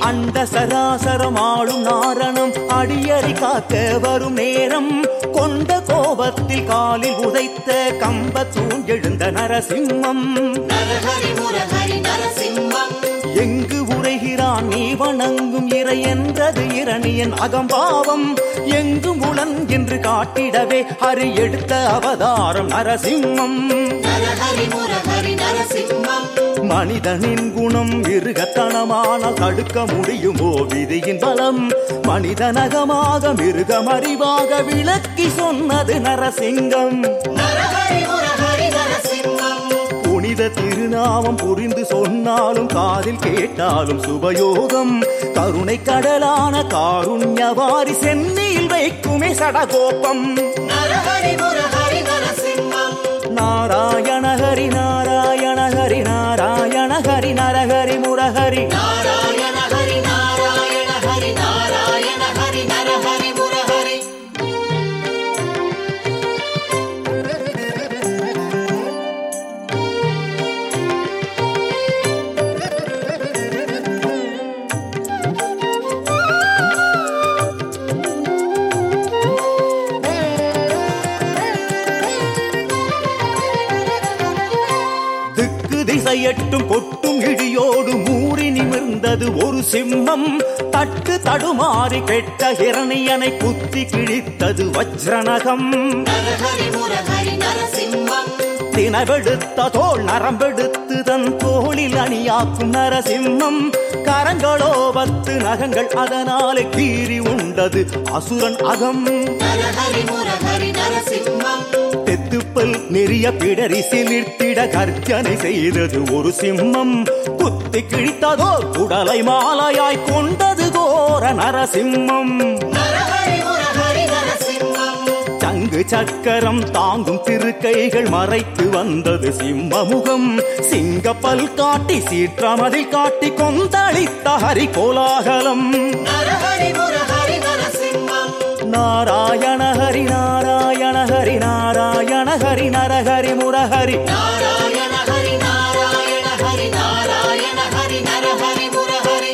அண்ட சராசரம் ஆளும் நாரணம் அடியறை காக்க வரும் நேரம் கொண்ட கோபத்தில் காலில் உதைத்த கம்ப தூஞ்செழுந்த நரசிம்மம் நரஹரி முரஹரி நரசிம்மம் எங்கு உரைகிறான் நீ வணங்கும் இறை என்றது இரணியன் அகம்பாவம் எங்கும் உளன் என்று காட்டிடவே ஹரி எடுத்த அவதாரம் நரசிம்மம் நரஹரி முரஹரி நரசிம்மம் மனிதனின் குணம் மிருகத்தனமானால் தடுக்க முடியுமோ விதியின் பலம் மனிதனகமாக மிருகம் அறிவாக விளக்கி சொன்னது நரசிங்கம் நரஹரி முரஹரி நரசிம்மம் புனித திருநாமம் புரிந்து சொன்னாலும் காதில் கேட்டாலும் சுபயோகம் கருணை கடலான காருண்யவாரி சென்னியில் வைக்குமே சடகோப்பம் நரஹரி முரஹரி நரசிம்மம் நாராயண ஹரி நாராயண ஹரி நாராயண ஹரி நரஹரி முரஹரி நாராயண ஹரி நாராயண ஹரி நாராயண ஹரி நரஹரி முரஹரி திக்கு திசையட்டும் கொட்டும் இடியோடு மூறி நிமிர்ந்தது ஒரு சிம்மம் தட்டு தடுமாறி கெட்ட இரணியனை குத்தி கிழித்தது வஜ்ரநகம் நரஹரி முரஹரி நரசிம்மம் தினவெடுத்த தோல் நரம்பெடுத்து தன் தோளில் அணியாக்கும் நரசிம்மம் கரங்களோ பத்து நகங்கள் அதனாலே கீறி உண்டது அசுரன் அகம் நரஹரி முரஹரி நரசிம்மம் தெத்துப்பல் நெறிய பிடரி சிலிர்த்திட கர்ஜனை செய்தது ஒரு சிம்மம் குத்தி கிழித்ததோ குடலை மாலையாய் கொண்டது கோர நரசிம்மம் நரஹரி முரஹரி நரசிம்மம் சங்கு சக்கரம் தாங்கும் திருக்கைகள் மறைத்து வந்தது சிம்மமுகம் சிங்கப்பல் காட்டி சீற்றமதில் காட்டி கொந்தளித்த ஹரி கோலாகலம் நரஹரி முரஹரி நரசிம்மம் நாராயண ஹரி நாராயண ஹரி நாராயண ஹரி நரஹரி முரஹரி நாராயண ஹரி நாராயண ஹரி நாராயண ஹரி நரஹரி முரஹரி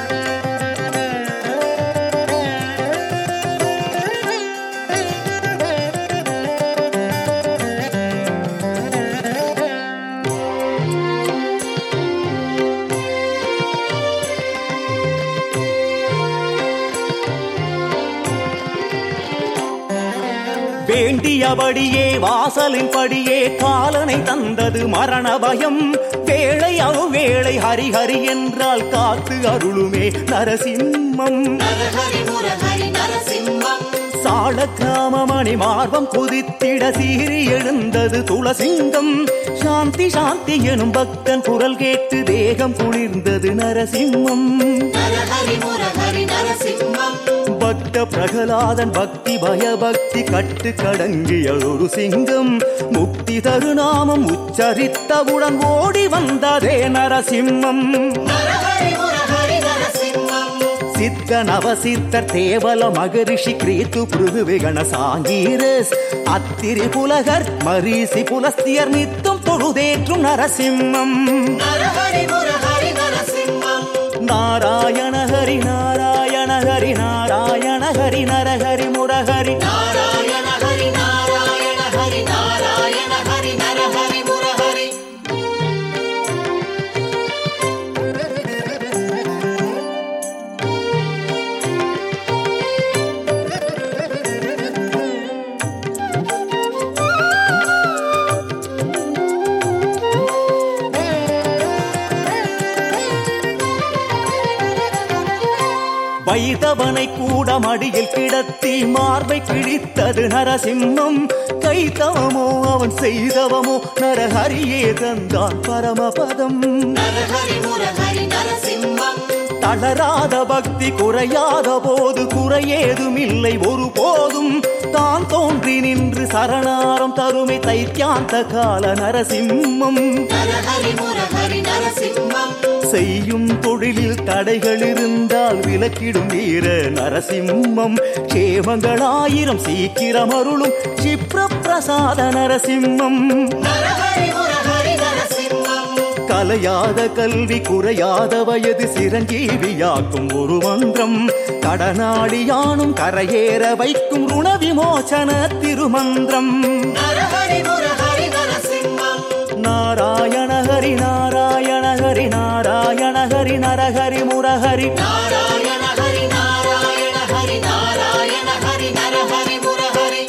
வேண்டியபடியே வாசலின் படியே காலனை தந்தது மரண பயம் வேளை அவ்வேளை ஹரி ஹரி என்றால் காத்து அருளுமே நரசிம்மம் நரஹரி முரஹரி நரசிம்மம் சால கிராமமணி மார்பம் குதித்திட சீறி எழுந்தது துளசிங்கம் சாந்தி சாந்தி எனும் பக்தன் குரல் கேட்டு தேகம் குளிர்ந்தது நரசிம்மம் நரஹரி முரஹரி நரசிம்மம் பக்த பிரகலாதன் பக்தி பயபக்தி கட்டு கடங்கிய ஒரு சிங்கம் முக்தி தருநாமம் உச்சரித்தவுடன் ஓடி வந்ததே நரசிம்மம் நரஹரி முரஹரி நரசிம்மம் சித்த நவசித்தர் தேவல மகரிஷி கிரீத்து பிருகுவிகண சாங்கீரஸ் அத்திரி புலகர் மரீசி புலஸ்தியர் நித்தும் பொழுதேற்றும் நரசிம்மம் நரஹரி முரஹரி நரசிம்மம் நாராயண ஹரி நாராயண ஹரி நாராயண ஹரி நரஹரி முரஹரி நாராயண ஹரி நாராயண ஹரி நாராயண ஹரி நரஹரி முரஹரி வைதவனை கூட மடியில் கிடத்தி மார்பை கிழித்தது நரசிம்மம் கைதவமோ அவன் செய்தவமோ நரஹரியே தந்தான் பரமபதம் நரஹரி முரஹரி நரசிம்மம் தளராத பக்தி குறையாத போது குறையேதுமில்லை ஒரு போதும் தான் தோன்றி நின்று சரணாரம் தருமை தைத்தியாந்த கால நரசிம்மம் நரஹரி முரஹரி நரசிம்மம் செய்யும் தொழிலில் தடைகள் இருந்தால் விலக்கிடும் வீர நரசிம்மம் கேமங்களாயிரம் சீக்கிரம் அருளும் சிப்ர பிரசாத நரசிம்மம் நரஹரி முரஹரி நரசிம்மம் கலையாத கல்வி குறையாத வயது சிரஞ்சீவியாக்கும் ஒரு மந்திரம் கடனாடியானும் கரையேற வைக்கும் ருண விமோசன திருமந்திரம் நரஹரி முரஹரி நரசிம்மம் நாராயண ஹரி நாராயண ஹரி நாராயண ஹரி நரஹரி முரஹரி நாராயண ஹரி நாராயண ஹரி நாராயண ஹரி நரஹரி முரஹரி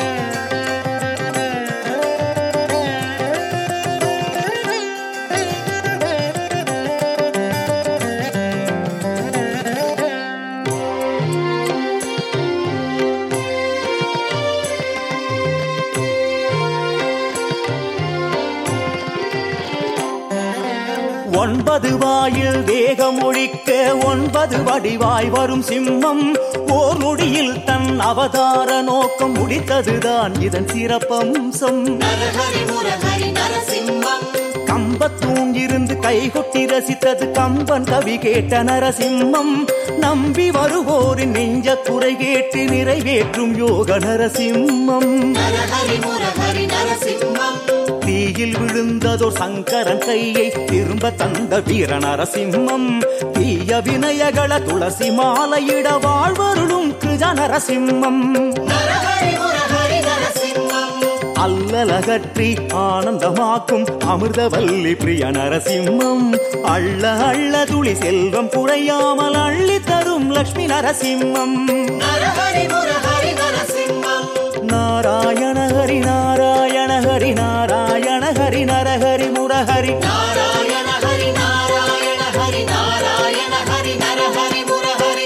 ஒன்பது வாயில் வேகம் ஒழிக்க ஒன்பது வடிவாய் வரும் சிம்மம் ஓர் நொடியில் தன் அவதார நோக்கம் முடித்ததுதான் இதன் சிறப்பம்சம் நரஹரி முரஹரி நரசிம்மம் கம்பத்தூண் இருந்து கைகொட்டி ரசித்தது கம்பன் கவி கேட்ட நரசிம்மம் நம்பி வருவோரின் நெஞ்ச குறை கேட்டு நிறைவேற்றும் யோக நரசிம்மம் நரஹரி முரஹரி நரசிம்மம் தீயில் விழுந்ததோர் சங்கரன் கையை திரும்ப தந்த வீர நரசிம்மம் தீய வினயகள துளசி மாலையிட வாழ்வருளும் கிருஜ நரசிம்மம் நரஹரி முரஹரி நரசிம்மம் அல்லலகற்றி ஆனந்தமாக்கும் அமிர்தவல்லி பிரிய நரசிம்மம் அள்ள அள்ள துளி செல்வம் குறையாமல் அள்ளி தரும் லக்ஷ்மி நரசிம்மம் நரஹரி முரஹரி நரசிம்மம் நாராயண ஹரி நாராயண ஹரி நாராயண ஹரி நரஹரி முரஹரி நாராயண ஹரி நாராயண ஹரி நாராயண ஹரி நரஹரி முரஹரி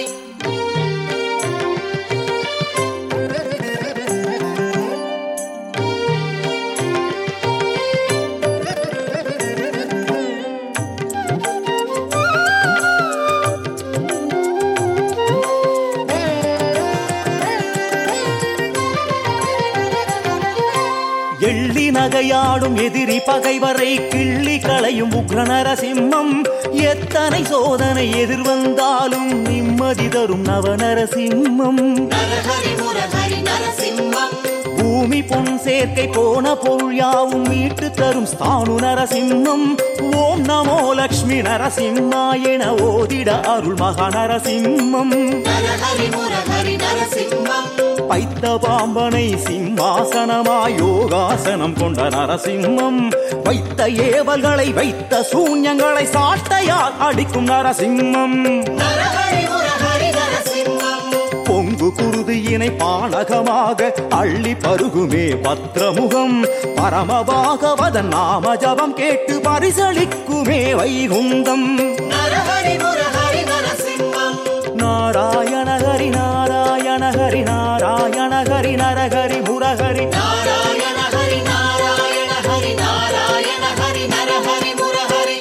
எள்ளி நகையாடும் எதிரி பகைவரை கிள்ளி களையும் உக்ர நரசிம்மம் எத்தனை சோதனை எதிர்வந்தாலும் நிம்மதி தரும் நவ நரசிம்மம் நரஹரி முரஹரி நரசிம்மம் பூமி பொன் சேர்க்கை போன பொருள் யாவும் மீட்டு தரும் ஸ்தானு நரசிம்மம் ஓம் நமோ லக்ஷ்மி நரசிம்மா என ஓதிட அருள் மகா நரசிம்மம் நரஹரி முரஹரி நரசிம்மம் பைத்த பாம்பனை சிம்மாசனமாய் யோகாசனம் கொண்ட நரசிம்மம் வைத்த ஏவல்களை வைத்த சூன்யங்களை சாட்டையால் அடிக்கும் நரசிம்மம் நரஹரி முரஹரி நரசிம்மம் பொங்கு குருதியினை பானகமாக அள்ளி பருகுமே பத்ரமுகம் பரமபாகவதன் நாம ஜபம் கேட்டு பரிசளிக்குமே வைகுந்தம் நரஹரி முரஹரி நரசிம்மம் நாராயண ஹரி நாராயண ஹரி நாராயண ஹரி நரஹரி முரஹரி நாராயண ஹரி நாராயண ஹரி நாராயண ஹரி நரஹரி முரஹரி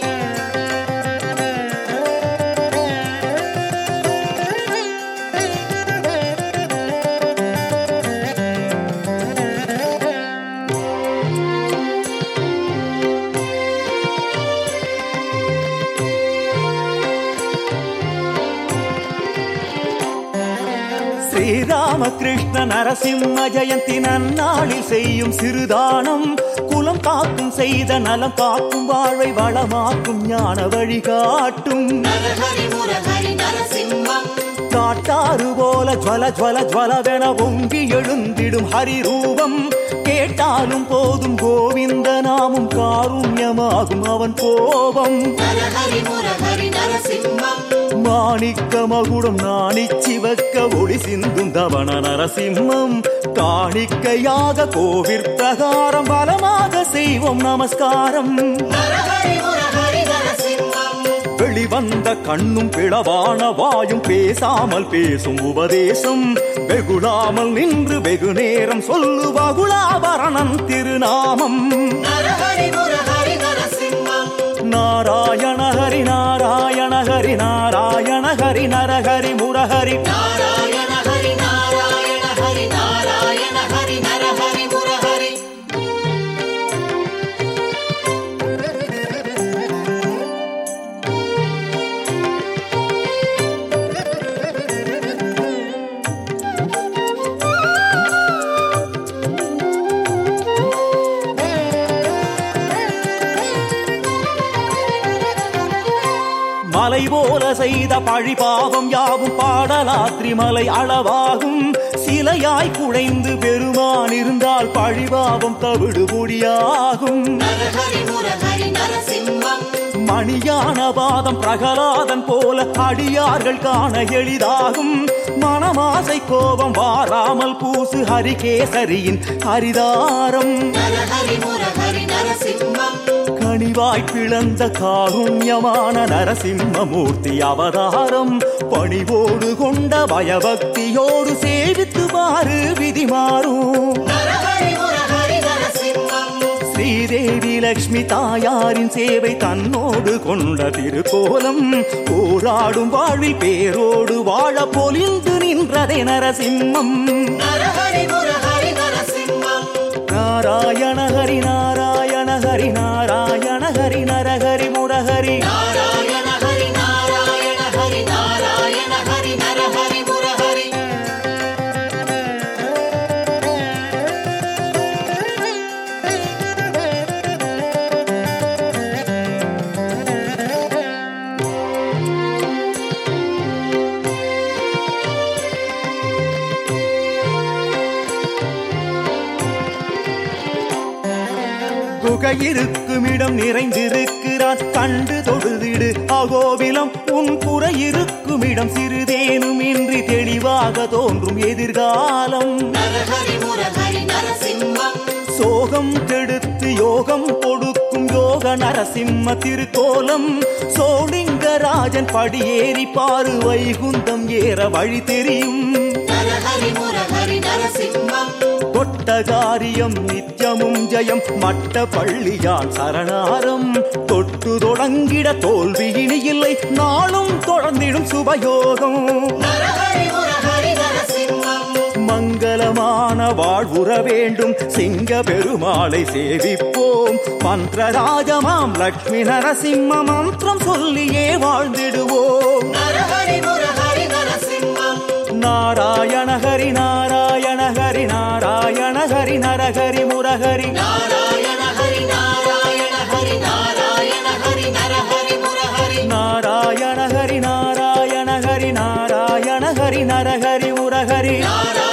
ஸ்ரீராமகிருஷ்ண நரசிம்ம ஜெயந்தி நன்னாளில் செய்யும் சிறுதானம் குலம் காக்கும் செய்த நலம் காக்கும் வாழ்வை வளமாக்கும் ஞான வழிகாட்டும் நரஹரி முரஹரி நரசிம்மம் காட்டாறு போல ஜுவல ஜுவல ஜுவலவென பொங்கி எழுந்திடும் ஹரிரூபம் கேட்டாலும் போதும் கோவிந்த நாமும் காருண்யமாகும் அவன் கோபம் நரஹரி முரஹரி நரசிம்மம் மாணிக்க மகுடம் நாணி சிவக்க ஒளி சிந்தும் தவண நரசிம்மம் காணிக்கையாக கோவிற் பிரகாரம் பலமாக செய்வோம் நமஸ்காரம் நரஹரி முரஹரி நரசிம்மம் வெளிவந்த கண்ணும் பிளவான வாயும் பேசாமல் பேசும் உபதேசம் வெகுளாமல் நின்று வெகு நேரம் சொல்லு வகுளாபரணம் திருநாமம் நரஹரி முரஹரி நரசிம்மம் நாராயண ஹரி நாராயண ஹரி நாராயண ஹரி நரஹரி முரஹரி நாராயண ஹரி நாராயண ஹரி நாராயண ஹரி நரஹரி முரஹரி மலை போல செய்த பழி பாவம் யாவும் பாடலாத்ரி மலை அளவாகும் சிலையாய் குழைந்து பெருமான் இருந்தால் பழிபாவம் தவிடு முடியாகும் நரஹரி முரஹரி நரசிம்மம் மணியான பாதம் பிரகலாதன் போல அடியார்கள் காண எளிதாகும் மனமாசை கோபம் வாராமல் பூசு ஹரிகேசரியின் ஹரிதாரம் நரஹரி முரஹரி நரசிம்மம் கனிவாய் பிளந்த காருண்யமான நரசிம்மமூர்த்தி அவதாரம் பணிவோடு கொண்ட பயபக்தியோடு சேவித்து பாரு விதி மாறும் நரஹரி முரஹரி நரசிம்மம் ஸ்ரீதேவி லக்ஷ்மி தாயாரின் சேவை தன்னோடு கொண்ட திருக்கோலம் போராடும் வாழ்வில் பேரோடு வாழ பொலிந்து நின்றதே நரசிம்மம் நரஹரி முரஹரி நரசிம்மம் நாராயண ஹரி நாராயண ஹரி நாராயண ஹரி நரஹரி முரஹரி நாராயண ஹரி நாராயண ஹரி நாராயண ஹரி நரஹரி முரஹரி குகையிருக்கும் இடம் நிறைந்திருக்கிறான் கண்டு தொழுதிடு அகோவிலம் உன் குறையிருக்கும் இடம் சிறிதேனும் இன்றி தெளிவாக தோன்றும் எதிர்காலம் நரஹரி முரஹரி நரசிம்மம் சோகம் கெடுத்து யோகம் கொடுக்கும் யோக நரசிம்ம திருக்கோலம் சோழிங்கராஜன் படியேறி பாரு வைகுந்தம் ஏற வழி தெரியும் நரஹரி முரஹரி நரசிம்மம் தொட்ட காரியம் நித்தியமும் ஜெயம் மட்ட பள்ளியான் சரணாரம் தொட்டு தொடங்கிட தோல்வி இனி இல்லை நாளும் தொடர்ந்திடும் சுபயோகம் நரஹரி முரஹரி நரசிம்மம் மங்களமான வாழ்வுற வேண்டும் சிங்க பெருமாளை சேவிப்போம் மந்திரராஜமாம் லக்ஷ்மி நரசிம்ம மந்திரம் சொல்லியே வாழ்ந்திடுவோம் நரஹரி முரஹரி நரசிம்மம் நாராயண ஹரி நாராயண ஹரி நாராயண ஹரி நரஹரி முரஹரி நாராயண ஹரி நாராயண ஹரி நாராயண ஹரி நரஹரி முரஹரி நாராயண ஹரி நாராயண ஹரி நாராயண ஹரி நரஹரி முரஹரி நாராயண